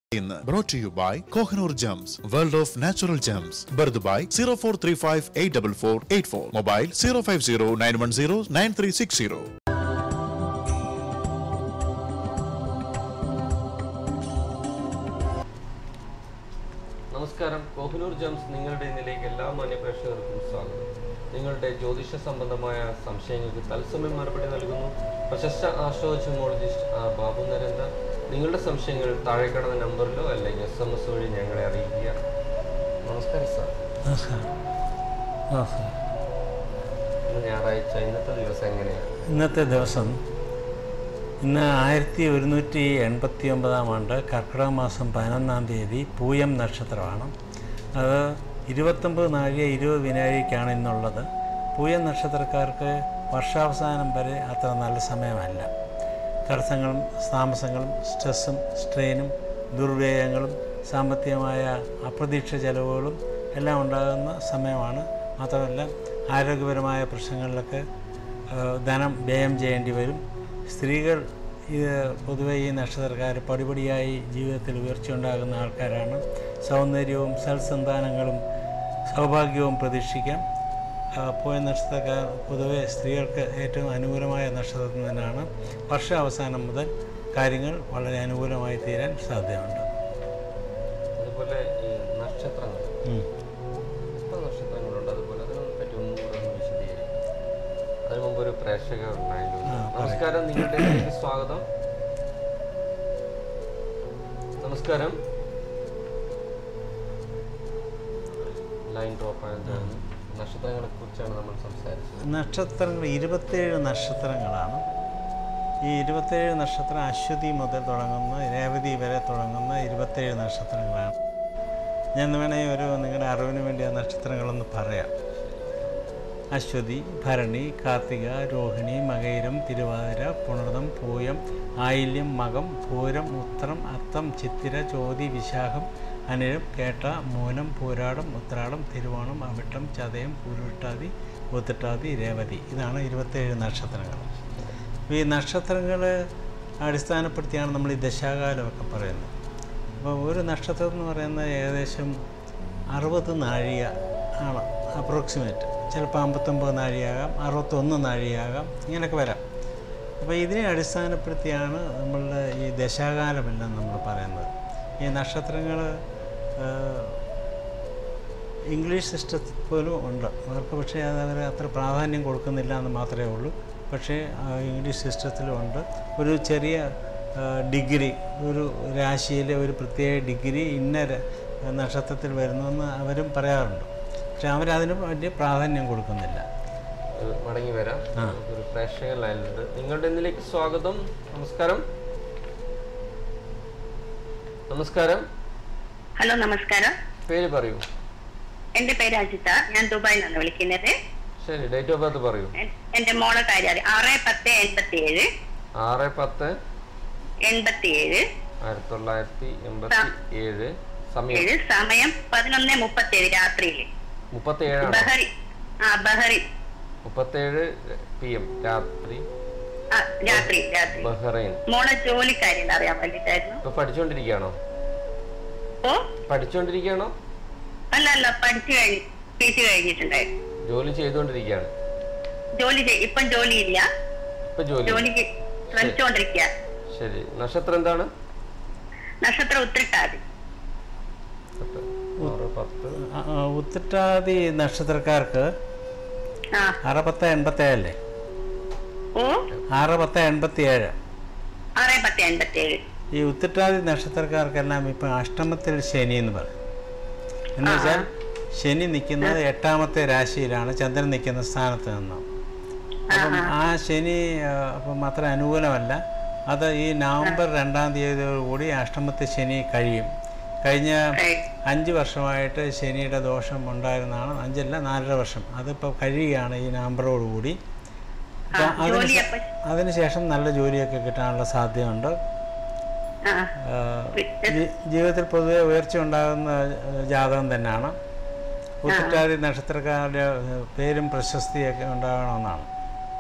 ഇന്ന് brought you by Kohinoor gems world of natural gems ബർദ് by zero four three five eight double four eight four mobile zero five zero nine one zero nine three six zero നമസ്കാരം Kohinoor gems നിങ്ങളുടെ ഇന്നിലേക്ക് എല്ലാ മാന്യപ്രേക്ഷകർക്കും സ്വാഗതം നിങ്ങളുടെ ജ്യോതിഷ സംബന്ധമായ സംശയങ്ങൾക്ക് തത്സമയം മറുപടി നൽകുന്നു പ്രശസ്ത ആസ്ട്രോജിമോളജിസ്റ്റ് ആർ ബാബു നരേന്ദ്ര നിങ്ങളുടെ സംശയങ്ങൾ താഴെ കാണുന്ന നമ്പറിലോ അല്ലെങ്കിൽ എസ് എം എസ് വഴി ഞങ്ങളെ അറിയിക്കുക നമസ്കാരം സാർ നമസ്കാരം നമസ്കാരം ഇന്ന് ഞായറാഴ്ച ഇന്നത്തെ ദിവസം എങ്ങനെയാണ് ഇന്നത്തെ ദിവസം ഇന്ന് ആയിരത്തി ഒരുന്നൂറ്റി എൺപത്തി ഒമ്പതാം ആണ്ട് കർക്കിടക മാസം പതിനൊന്നാം തീയതി പൂയം നക്ഷത്രമാണ് അത് ഇരുപത്തൊമ്പത് നാഴിക ഇരുപത് വിനാഴിക്കാണ് ഇന്നുള്ളത് പൂയം നക്ഷത്രക്കാർക്ക് വർഷാവസാനം വരെ അത്ര നല്ല സമയമല്ല തടസ്സങ്ങളും താമസങ്ങളും സ്ട്രെസ്സും സ്ട്രെയിനും ദുർവ്യയങ്ങളും സാമ്പത്തികമായ അപ്രതീക്ഷ ചെലവുകളും എല്ലാം ഉണ്ടാകുന്ന സമയമാണ് മാത്രമല്ല ആരോഗ്യപരമായ പ്രശ്നങ്ങളിലൊക്കെ ഏഹ്, ധനം വ്യയം ചെയ്യേണ്ടി വരും സ്ത്രീകൾ ഇത് പൊതുവെ ഈ നക്ഷത്രക്കാർ പടിപടിയായി ജീവിതത്തിൽ ഉയർച്ച ഉണ്ടാകുന്ന ആൾക്കാരാണ് സൗന്ദര്യവും സൽസന്താനങ്ങളും സൗഭാഗ്യവും പ്രതീക്ഷിക്കാം ആ, പോയ നക്ഷത്രക്കാർ പൊതുവെ സ്ത്രീകൾക്ക് ഏറ്റവും അനുകൂലമായ നക്ഷത്രം തന്നെയാണ് വർഷാവസാനം മുതൽ കാര്യങ്ങൾ വളരെ അനുകൂലമായി തീരാൻ സാധ്യതയുണ്ട് അതുപോലെ ഈ നക്ഷത്രങ്ങൾ ഉം. എത്ര നക്ഷത്രങ്ങളുണ്ട് അതുപോലെ അതിനെ പറ്റി ഒന്നുകൂടെ ഒന്ന് വിശദീകരിക്കും അതിനു മുമ്പ് ഒരു പ്രേക്ഷകർ ഉണ്ടായിരുന്നു ആ, പറയ്. നമസ്കാരം നിങ്ങളുടെ ഇതിലേക്ക് സ്വാഗതം നമസ്കാരം ലൈൻ ഡ്രോപ്പ് ആയത് നക്ഷത്രങ്ങളെ കുറിച്ചാണ് നമ്മൾ സംസാരിച്ചത് നക്ഷത്രങ്ങൾ ഇരുപത്തേഴ് നക്ഷത്രങ്ങളാണ് ഈ ഇരുപത്തേഴ് നക്ഷത്രം അശ്വതി മുതൽ തുടങ്ങുന്ന രേവതി വരെ തുടങ്ങുന്ന ഇരുപത്തേഴ് നക്ഷത്രങ്ങളാണ് ഞാൻ വേണമെങ്കിൽ ഒരു നിങ്ങളുടെ അറിവിന് വേണ്ടി ആ നക്ഷത്രങ്ങളൊന്ന് പറയാം അശ്വതി ഭരണി കാർത്തിക രോഹിണി മകയിരം തിരുവാതിര പുണർദം പൂയം ആയില്യം മകം പൂരം ഉത്രം അത്തം ചിത്തിര ചോതി വിശാഖം അനിഴം കേട്ട മൂലം പൂരാടം ഉത്രാടം തിരുവോണം അവിട്ടം ചതയം പൂരുട്ടാതി ഉത്തിട്ടാതി രേവതി ഇതാണ് ഇരുപത്തേഴ് നക്ഷത്രങ്ങൾ അപ്പോൾ ഈ നക്ഷത്രങ്ങൾ അടിസ്ഥാനപ്പെടുത്തിയാണ് നമ്മൾ ഈ ദശാകാലമൊക്കെ പറയുന്നത് അപ്പോൾ ഒരു നക്ഷത്രം എന്ന് പറയുന്നത് ഏകദേശം അറുപത് നാഴിക ആണ് അപ്രോക്സിമേറ്റ് ചിലപ്പോൾ അമ്പത്തൊമ്പത് നാഴികയാകാം അറുപത്തൊന്ന് നാഴികയാകാം ഇങ്ങനെയൊക്കെ വരാം അപ്പോൾ ഇതിനെ അടിസ്ഥാനപ്പെടുത്തിയാണ് നമ്മളുടെ ഈ ദശാകാലമെല്ലാം നമ്മൾ പറയുന്നത് ഈ നക്ഷത്രങ്ങൾ ഇംഗ്ലീഷ് സിസ്റ്റത്തിൽ പോലും ഉണ്ട് അവർക്ക് പക്ഷേ അത് അവർ അത്ര പ്രാധാന്യം കൊടുക്കുന്നില്ല എന്ന് മാത്രമേ ഉള്ളൂ പക്ഷേ ആ, ഇംഗ്ലീഷ് സിസ്റ്റത്തിലും ഉണ്ട് ഒരു ചെറിയ ആ, ഡിഗ്രി ഒരു രാശിയിലെ ഒരു പ്രത്യേക ഡിഗ്രി ഇന്ന ര- നക്ഷത്രത്തിൽ വരുന്നുവെന്ന് അവരും പറയാറുണ്ട് പക്ഷെ അവരതിന് വലിയ പ്രാധാന്യം കൊടുക്കുന്നില്ല ഒരു മടങ്ങി വരാം ആ. ഒരു പ്രേക്ഷകർ ലൈനിലുണ്ട് നിങ്ങളുടെ ഇന്നിലേക്ക് സ്വാഗതം നമസ്കാരം നമസ്കാരം ഹലോ നമസ്കാരം പേര് പറയൂ എന്റെ പേര് അജിത ഞാൻ ദുബായിൽ നിന്നാണ് വിളിക്കുന്നത് ശരി ഡേറ്റ് ഓഫ് ബർത്ത് പറയൂ എൻ- എന്റെ മോളെ കാര്യം അറിയാം ആറ് പത്ത് എൺപത്തി ഏഴ് ആറ് പത്ത് എൺപത്തി ഏഴ് ആയിരത്തി തൊള്ളായിരത്തി എൺപത്തി ഏഴ് സമയം ഏഴ് സമയം പതിനൊന്ന് മുപ്പത്തി ഏഴ് രാത്രിയിൽ മുപ്പത്തി ഏഴാണ് ബഹറി ആ ബഹറി മുപ്പത്തേഴ് പി എം രാത്രി ആ രാത്രി രാത്രി ബഹ്റൈൻ മോളെ ജോലിക്കാര്യം അറിയാൻ വേണ്ടിട്ടായിരുന്നു ഇപ്പൊ പഠിച്ചുകൊണ്ടിരിക്കുകയാണോ ഓ പഠിച്ചുകൊണ്ടിരിക്കുകയാണോ അല്ല അല്ല പഠിച്ചു കഴിഞ്ഞു പി ജി കഴിഞ്ഞിട്ടുണ്ടായിരുന്നു ജോലി ചെയ്തുകൊണ്ടിരിക്കുകയാണ് ജോലി ചെയ്- ഇപ്പം ജോലിയില്ല ഇപ്പൊ ജോലി ജോലിക്ക് ശ്രമിച്ചുകൊണ്ടിരിക്കുക ശരി നക്ഷത്രം എന്താണ് നക്ഷത്രം ഉത്തിട്ടാതി പത്ത്, ആറ് പത്ത് ആ, ആ, ഉത്തിട്ടാതി നക്ഷത്രക്കാർക്ക് ആ ആറ് പത്ത് എൺപത്തേഴല്ലേ ഓ ആറ് പത്ത് എൺപത്തി ഏഴ് ആറ് പത്ത് എൺപത്തി ഏഴ് ഈ ഉത്തിട്ടാതി നക്ഷത്രക്കാർക്കെല്ലാം ഇപ്പം അഷ്ടമത്തിൽ ശനി എന്ന് പറയും എന്ന് വെച്ചാൽ ശനി നിൽക്കുന്നത് എട്ടാമത്തെ രാശിയിലാണ് ചന്ദ്രൻ നിൽക്കുന്ന സ്ഥാനത്ത് നിന്നും അപ്പം ആ ശനി ആ, അപ്പം അത്ര അനുകൂലമല്ല അത് ഈ നവംബർ രണ്ടാം തീയതിയോടുകൂടി അഷ്ടമത്തെ ശനി കഴിയും കഴിഞ്ഞ കഴിയും. അഞ്ച് വർഷമായിട്ട് ശനിയുടെ ദോഷം ഉണ്ടായിരുന്നതാണ് അഞ്ചല്ല നാലര വർഷം അതിപ്പോൾ കഴിയുകയാണ് ഈ നവംബറോടുകൂടി ആ, അപ്പം അതിന് ജോലി ശേ- അപ്പൊ അതിനുശേഷം നല്ല ജോലിയൊക്കെ കിട്ടാനുള്ള സാധ്യതയുണ്ട് ആ ആ, പിന്നെ ജി- ജീവിതത്തിൽ പൊതുവെ ഉയർച്ച ഉണ്ടാകുന്ന ആ, ജാതകം തന്നെയാണ് ഉത്തിട്ടാതി നക്ഷത്രക്കാരുടെ ആ, പേരും പ്രശസ്തിയൊക്കെ ഉണ്ടാകണമെന്നാണ്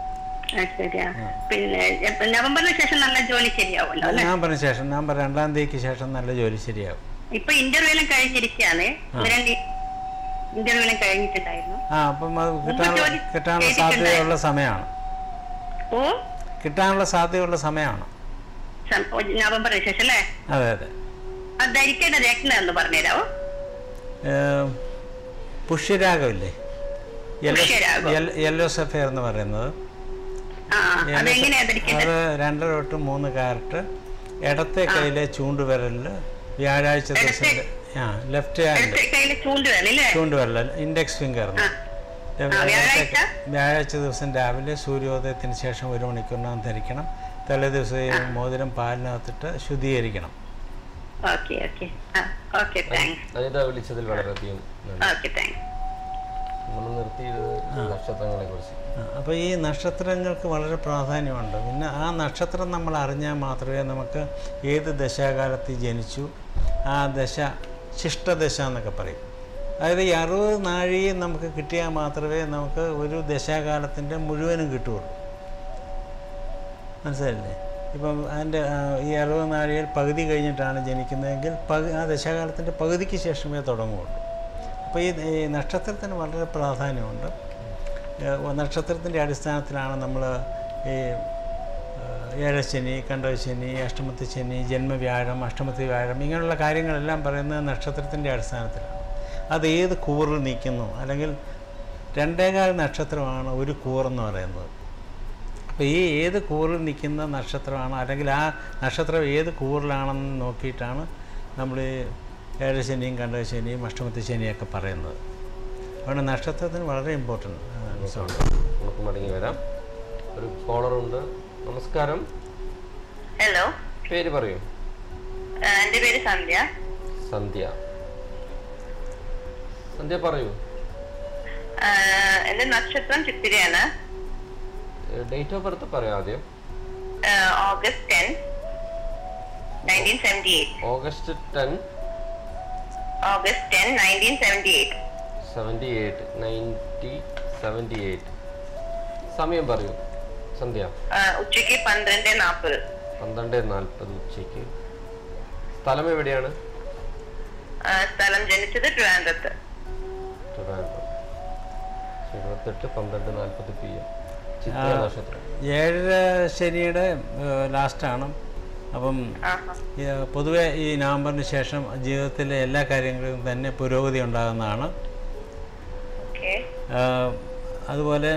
ആ, ശരിയാ പിന്നെ എപ്പ- നവംബറിന് ശേഷം നല്ല ജോലി ശരിയാവുമല്ലോ അല്ലെ നവംബറിന് ശേഷം നവംബർ രണ്ടാം തീയതിക്ക് ശേഷം നല്ല ജോലി ശരിയാവും ഇപ്പൊ ഇന്റർവ്യൂ എല്ലാം കഴിഞ്ഞിരിക്കുകയാണ് ഇവരെല്ലാം ഇന്റർവ്യൂ എല്ലാം കഴിഞ്ഞിട്ടുണ്ടായിരുന്നു ആ അപ്പം അത് കിട്ടാനുള്ള ജോലി കിട്ടാനുള്ള ചെയ്തിട്ടുണ്ടായിരുന്നു. സാധ്യതയുള്ള സമയമാണ് ഓ കിട്ടാനുള്ള സാധ്യതയുള്ള സമയമാണ് സം- ഓ, നവംബറിന് ശേഷം അല്ലേ അതെ അതെ അത് ധരിക്കേണ്ട രത്നം എന്ന് പറഞ്ഞുതരാമോ ഏം, പുഷ്യരാഗമില്ലേ യെല്ലോ പുഷ്യരാഗം. യെല്ലോ- യെല്ലോ സഫയർ എന്ന് പറയുന്നത് ആ ആ, അതെങ്ങനെയാ ധരിക്കേണ്ടത് അത് രണ്ടര തൊട്ട് മൂന്ന് കാരറ്റ് ഇടത്തെ കയ്യിലെ ചൂണ്ടുവിരലിൽ വ്യാഴാഴ്ച ദിവസം ആ ലെഫ്റ്റ് ഹാൻഡ് ഇടത്തെ കയ്യില് ചൂണ്ടുവരല്ലേ ചൂണ്ടുവിരൽ ഇൻഡെക്സ് ഫിംഗർ ആ. വ്യാഴാഴ്ച? വ്യാഴാഴ്ച ദിവസം രാവിലെ സൂര്യോദയത്തിന് ശേഷം ഒരു മണിക്കൂറിനകം ധരിക്കണം തലേ ദിവസം ഈ മോതിരം പാലിനകത്തിട്ട് ശുദ്ധീകരിക്കണം ഓക്കെ ഓക്കെ ആ ഓക്കെ താങ്ക്സ് അനിത വിളിച്ചതിൽ വളരെയധികം നന്ദി ഓക്കെ താങ്ക്സ് നമ്മൾ നിർത്തിയത് നക്ഷത്രങ്ങളെ കുറിച്ച് അപ്പോൾ ഈ നക്ഷത്രങ്ങൾക്ക് വളരെ പ്രാധാന്യമുണ്ട് പിന്നെ ആ നക്ഷത്രം നമ്മൾ അറിഞ്ഞാൽ മാത്രമേ നമുക്ക് ഏത് ദശാകാലത്ത് ജനിച്ചു ആ ദശ ശിഷ്ടദശ എന്നൊക്കെ പറയും അതായത് ഈ അറുപത് നാഴിയും നമുക്ക് കിട്ടിയാൽ മാത്രമേ നമുക്ക് ഒരു ദശാകാലത്തിൻ്റെ മുഴുവനും കിട്ടുകയുള്ളൂ മനസ്സിലായില്ലേ ഇപ്പം അതിൻ്റെ ആ, ഈ അറുപത് നാഴികയിൽ പകുതി കഴിഞ്ഞിട്ടാണ് ജനിക്കുന്നതെങ്കിൽ പകു ആ ദശാകാലത്തിൻ്റെ പകുതിക്ക് ശേഷമേ തുടങ്ങുകയുള്ളൂ അപ്പോൾ ഈ ഈ നക്ഷത്രത്തിന് വളരെ പ്രാധാന്യമുണ്ട് ഏഹ് നക്ഷത്രത്തിൻ്റെ അടിസ്ഥാനത്തിലാണ് നമ്മൾ ഈ ഏഹ് ഏഴശനി കണ്ടശനി അഷ്ടമത്തി ശനി ജന്മവ്യാഴം അഷ്ടമത്തി വ്യാഴം ഇങ്ങനെയുള്ള കാര്യങ്ങളെല്ലാം പറയുന്നത് നക്ഷത്രത്തിൻ്റെ അടിസ്ഥാനത്തിലാണ് അത് ഏത് കൂറിൽ നിൽക്കുന്നു അല്ലെങ്കിൽ രണ്ടേകാൽ നക്ഷത്രമാണ് ഒരു കൂറെന്ന് പറയുന്നത് അപ്പോൾ ഈ ഏത് കൂറിൽ നിൽക്കുന്ന നക്ഷത്രമാണ് അല്ലെങ്കിൽ ആ നക്ഷത്രം ഏത് കൂറിലാണെന്ന് നോക്കിയിട്ടാണ് നമ്മൾ ഈ ഏഴശനിയും കണ്ടശനിയും അഷ്ടമത്തി ശനിയൊക്കെ പറയുന്നത് അതുകൊണ്ട് നക്ഷത്രത്തിന് വളരെ ഇമ്പോർട്ടൻ്റ് ആണ് നമുക്ക് മടങ്ങി വരാം ഒരു കോളറുണ്ട് നമസ്കാരം ഹലോ പേര് പറയൂ എന്റെ പേര് സന്ധ്യ സന്ധ്യ സന്ധ്യ പറയൂ ആ, എന്റെ നക്ഷത്രം ചിത്തിരയാണ് ഡേറ്റ് ഓഫ് ബർത്ത് പറയൂ ആദ്യം ആ, August ten nineteen seventy eight August ten August ten nineteen seventy eight seventy eight ninety seventy eight സമയം പറയൂ സന്ധ്യ ഉച്ചയ്ക്ക് പന്ത്രണ്ട് നാൽപ്പത് പന്ത്രണ്ട് നാൽപ്പത് ഉച്ചയ്ക്ക് സ്ഥലം എവിടെയാണ് സ്ഥലം ജനിച്ചത് ട്രിവാൻഡ്രത്ത് ട്രിവാൻഡ്രം ഇരുപത്തെട്ട് പന്ത്രണ്ട് നാൽപ്പത് പി എം ചിത്ര നക്ഷത്രം ഏഴര ശനിയുടെ ലാസ്റ്റാണ് അപ്പം ആഹാ. ഈ, പൊതുവെ ഈ നവംബറിന് ശേഷം ജീവിതത്തിലെ എല്ലാ കാര്യങ്ങളിലും തന്നെ പുരോഗതി ഉണ്ടാകുന്നതാണ് ഓക്കെ ആ, അതുപോലെ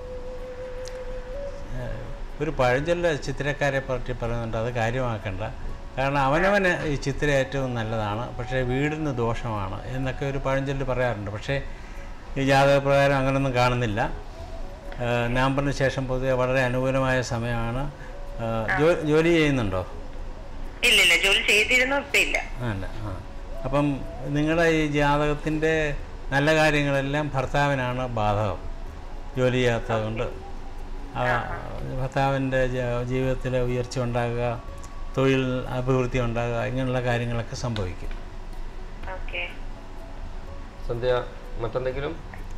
ആ, ഒരു പഴഞ്ചൊല്ല ചിത്രക്കാരെ പറ്റി പറയുന്നുണ്ട് അത് കാര്യമാക്കണ്ട കാരണം അവനവന് ഈ ചിത്ര ഏറ്റവും നല്ലതാണ് പക്ഷേ വീടിന് ദോഷമാണ് എന്നൊക്കെ ഒരു പഴഞ്ചൊല്ല് പറയാറുണ്ട് പക്ഷേ ഈ ജാതകപ്രകാരം അങ്ങനെയൊന്നും കാണുന്നില്ല ആ, നവംബറിന് ശേഷം പൊതുവെ വളരെ അനുകൂലമായ സമയമാണ് ആ, ജോ- ജോലി ചെയ്യുന്നുണ്ടോ ഇല്ല ഇല്ല ജോലി ചെയ്തിരുന്നു ഇപ്പൊ ഇല്ല അല്ല ആ അപ്പം നിങ്ങളുടെ ഈ ജാതകത്തിൻ്റെ നല്ല കാര്യങ്ങളെല്ലാം ഭർത്താവിനാണ് ബാധകം ജോലി ചെയ്യാത്തത് കൊണ്ട് ആ, ഭർത്താവിൻ്റെ ജീവിതത്തിൽ ഉയർച്ച ഉണ്ടാകുക തൊഴിൽ അഭിവൃദ്ധി ഉണ്ടാകുക ഇങ്ങനെയുള്ള കാര്യങ്ങളൊക്കെ സംഭവിക്കും ഓക്കെ സന്ധ്യ മറ്റെന്തെങ്കിലും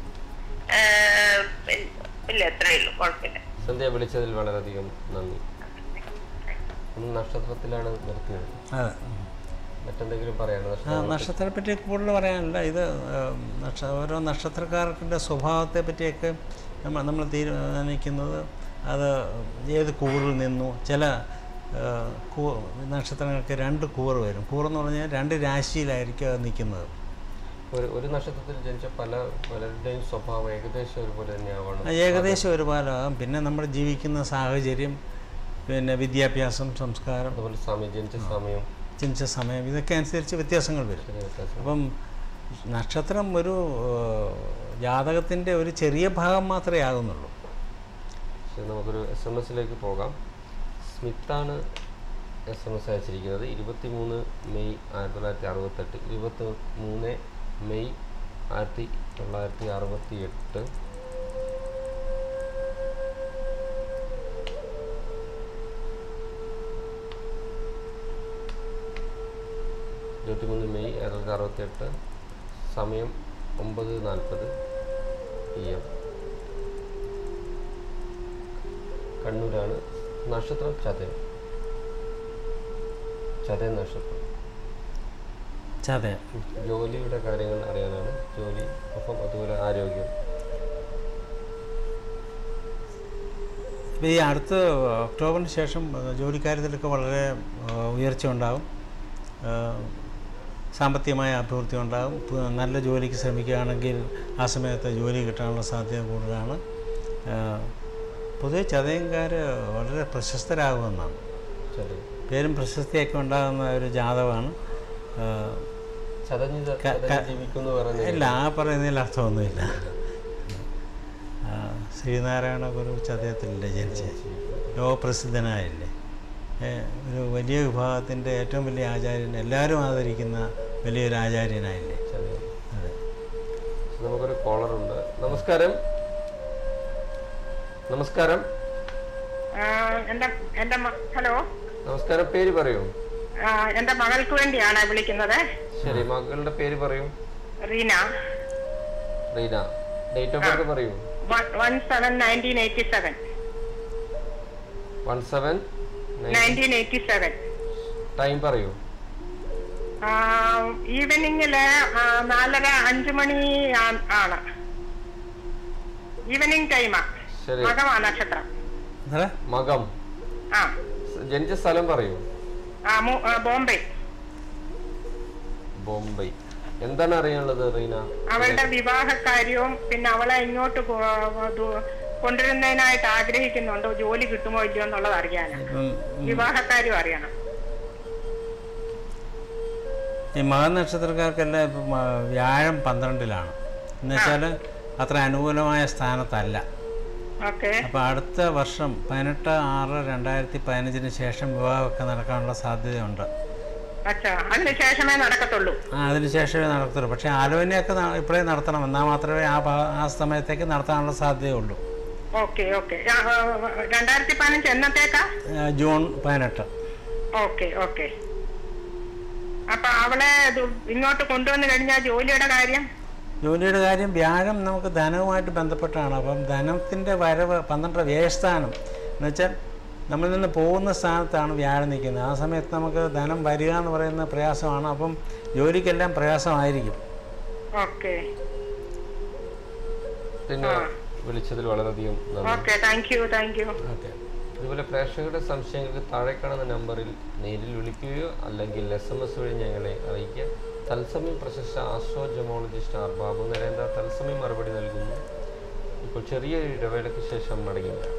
ഇല്ല എത്രയേ ഉള്ളൂ കുഴപ്പമില്ല സന്ധ്യ വിളിച്ചതിൽ വളരെയധികം നന്ദി നമ്മൾ നക്ഷത്രത്തിലാണ് നിർത്തിയത് അതെ മറ്റെന്തെങ്കിലും പറയാനോ ആ, നക്ഷത്രത്തെ പറ്റി കൂടുതൽ പറയാനില്ല ഇത് ഏം, നക്ഷ ഓരോ നക്ഷത്രക്കാർക്കിൻ്റെ സ്വഭാവത്തെ പറ്റിയൊക്കെ നമ്മൾ നമ്മൾ തീരുമാനിക്കുന്നത് അത് ഏത് കൂറിൽ നിന്നു ചില ഏ, കൂ നക്ഷത്രങ്ങൾക്ക് രണ്ട് കൂറ് വരും കൂറെന്ന് പറഞ്ഞാൽ രണ്ട് രാശിയിലായിരിക്കും അത് നിൽക്കുന്നത് ഒരു ഒരു നക്ഷത്രത്തിൽ ജനിച്ച പല പലരുടെയും സ്വഭാവം ഏകദേശം ഒരുപോലെ തന്നെയാവണം ആ, ഏകദേശം ഒരുപാടാകും പിന്നെ നമ്മൾ ജീവിക്കുന്ന സാഹചര്യം പിന്നെ വിദ്യാഭ്യാസം സംസ്കാരം അതുപോലെ സമയം ജനിച്ച സമയം ജനിച്ച സമയം ഇതൊക്കെ അനുസരിച്ച് വ്യത്യാസങ്ങൾ വരും ചെറിയ വ്യത്യാസം അപ്പം നക്ഷത്രം ഒരു ജാതകത്തിൻ്റെ ഒരു ചെറിയ ഭാഗം മാത്രമേ ആകുന്നുള്ളൂ ശരി നമുക്കൊരു എസ് എം എസിലേക്ക് പോകാം സ്മിത്താണ് എസ് എം എസ് അയച്ചിരിക്കുന്നത് ഇരുപത്തി മൂന്ന് മെയ് ആയിരത്തി തൊള്ളായിരത്തി അറുപത്തെട്ട് ഇരുപത്തി മൂന്ന് മെയ് ആയിരത്തി തൊള്ളായിരത്തി അറുപത്തി എട്ട് ഇരുപത്തിമൂന്ന് മെയ് ആയിരത്തി തൊള്ളായിരത്തി അറുപത്തി എട്ട് സമയം ഒമ്പത് നാൽപ്പത് പി എം കണ്ണൂരാണ് നക്ഷത്രം ചതയം ചതയം നക്ഷത്രം ചതയം ജോലിയുടെ കാര്യങ്ങൾ അറിയാനാണ് ജോലി ഒപ്പം അതുപോലെ ആരോഗ്യം ഇപ്പോൾ ഈ അടുത്ത ഒക്ടോബറിന് ശേഷം ആ, ജോലിക്കാര്യത്തിലൊക്കെ വളരെ ആ, ഉയർച്ച ഉണ്ടാകും ആ, സാമ്പത്തികമായ അഭിവൃദ്ധി ഉണ്ടാകും പ്- നല്ല ജോലിക്ക് ശ്രമിക്കുകയാണെങ്കിൽ ആ സമയത്ത് ജോലി കിട്ടാനുള്ള സാധ്യത കൂടുതലാണ് ആ, പൊതുവെ ചതയംകാർ വളരെ പ്രശസ്തരാകുമെന്നാണ് ചതയം പേരും പ്രശസ്തിയൊക്കെ ഉണ്ടാകുന്ന ഒരു ജാതകമാണ് ആ, ചതഞ്ഞ് ച- ക- ചതഞ്ഞ് ക- ജീവിക്കുന്നു പറയുന്നത് ഇല്ല ആ പറയുന്നതിൽ അർത്ഥമൊന്നുമില്ല ആ, ശ്രീനാരായണ ഗുരു ചതയത്തിലല്ലേ ജനിച്ചത് ലോകപ്രസിദ്ധനായില്ലേ ഏ, ഒരു വലിയ വിഭാഗത്തിൻ്റെ ഏറ്റവും വലിയ ആചാര്യൻ എല്ലാവരും ആദരിക്കുന്ന വലിയൊരു ആചാര്യനായില്ലേ ചതയം അതെ നമുക്കൊരു കോളർ ഉണ്ട് നമസ്കാരം നമസ്കാരം ആ, എന്റെ എന്റെ മ- ഹലോ നമസ്കാരം പേര് പറയൂ ആ, എന്റെ മകൾക്ക് വേണ്ടിയാണ് വിളിക്കുന്നത് ശരി മകളുടെ പേര് പറയൂ Reena Reena date of birth പറയൂ one seven nineteen eighty seven one seven nineteen eighty seven time പറയൂ ഈവനിങ്ങില് ആ, നാലര അഞ്ചു മണി ആ- ആണ് ഈവനിങ് ടൈമാ ശരി മകമാ നക്ഷത്രം അതെ മകം ആ സ് ജനിച്ച സ്ഥലം പറയൂ ആ, മു- ആ, ബോംബെ ബോംബെ എന്താണ് അറിയാനുള്ളത് റീന അവളുടെ വിവാഹകാര്യവും പിന്നെ അവളെ ഇങ്ങോട്ട് കൊ- ദു- കൊണ്ടുവരുന്നതിനായിട്ട് ആഗ്രഹിക്കുന്നുണ്ട് ജോലി കിട്ടുമോ ഇല്ലയോ എന്നുള്ളത് അറിയാനാണ് ഇപ്പം വിവാഹക്കാര്യം അറിയണം ഈ മകൻ നക്ഷത്രക്കാർക്കെല്ലാം ഇപ്പം ആ, വ്യാഴം പന്ത്രണ്ടിലാണ് എന്നുവെച്ചാൽ അത്ര അനുകൂലമായ സ്ഥാനത്തല്ല ഓക്കെ അപ്പോൾ അടുത്ത വർഷം പതിനെട്ട് ആറ് രണ്ടായിരത്തി പതിനഞ്ചിന് ശേഷം വിവാഹമൊക്കെ നടക്കാനുള്ള സാധ്യതയുണ്ട് അച്ഛാ അതിന് ശേഷമേ നടക്കത്തുള്ളൂ ആ അതിന് ശേഷമേ നടത്തുള്ളൂ പക്ഷേ ആലോചനയൊക്കെ ന- ഇപ്പോഴേ നടത്തണം എന്നാൽ മാത്രമേ ആ ഭാ- ആ സമയത്തേക്ക് നടത്താനുള്ള സാധ്യതയുള്ളൂ ഓക്കെ ഓക്കെ രണ്ടായിരത്തി പതിനഞ്ച് എന്നത്തേക്കാ ആ, ജൂൺ പതിനെട്ട് ഓക്കെ ഓക്കെ അപ്പൊ അവളെ ഇത് ഇങ്ങോട്ട് കൊണ്ടുവന്നു കഴിഞ്ഞാൽ ജോലിയുടെ കാര്യം ജോലിയുടെ കാര്യം വ്യാഴം നമുക്ക് ധനവുമായിട്ട് ബന്ധപ്പെട്ടാണ് അപ്പം ധനത്തിൻ്റെ വരവ് പന്ത്രണ്ട് വ്യയസ്ഥാനം എന്നുവെച്ചാൽ നമ്മളിൽ നിന്ന് പോകുന്ന സ്ഥാനത്താണ് വ്യാഴം നിൽക്കുന്നത് ആ സമയത്ത് നമുക്ക് ധനം വരിക എന്ന് പറയുന്ന പ്രയാസമാണ് അപ്പം ജോലിക്കെല്ലാം പ്രയാസമായിരിക്കും ഓക്കെ പിന്നെ വിളിച്ചതിൽ വളരെയധികം നന്ദി okay thank you thank you okay അതുപോലെ പ്രേക്ഷകരുടെ സംശയങ്ങൾക്ക് താഴെ കാണുന്ന നമ്പറിൽ നേരിൽ വിളിക്കുകയോ അല്ലെങ്കിൽ എസ് എം എസ് വഴി ഞങ്ങളെ അറിയിക്കുക തത്സമയം പ്രശസ്ത astro gemologist R Babu Narendra തത്സമയം മറുപടി നൽകുന്നു ഇപ്പോൾ ചെറിയൊരു ഇടവേളയ്ക്ക് ശേഷം മടങ്ങി വരാം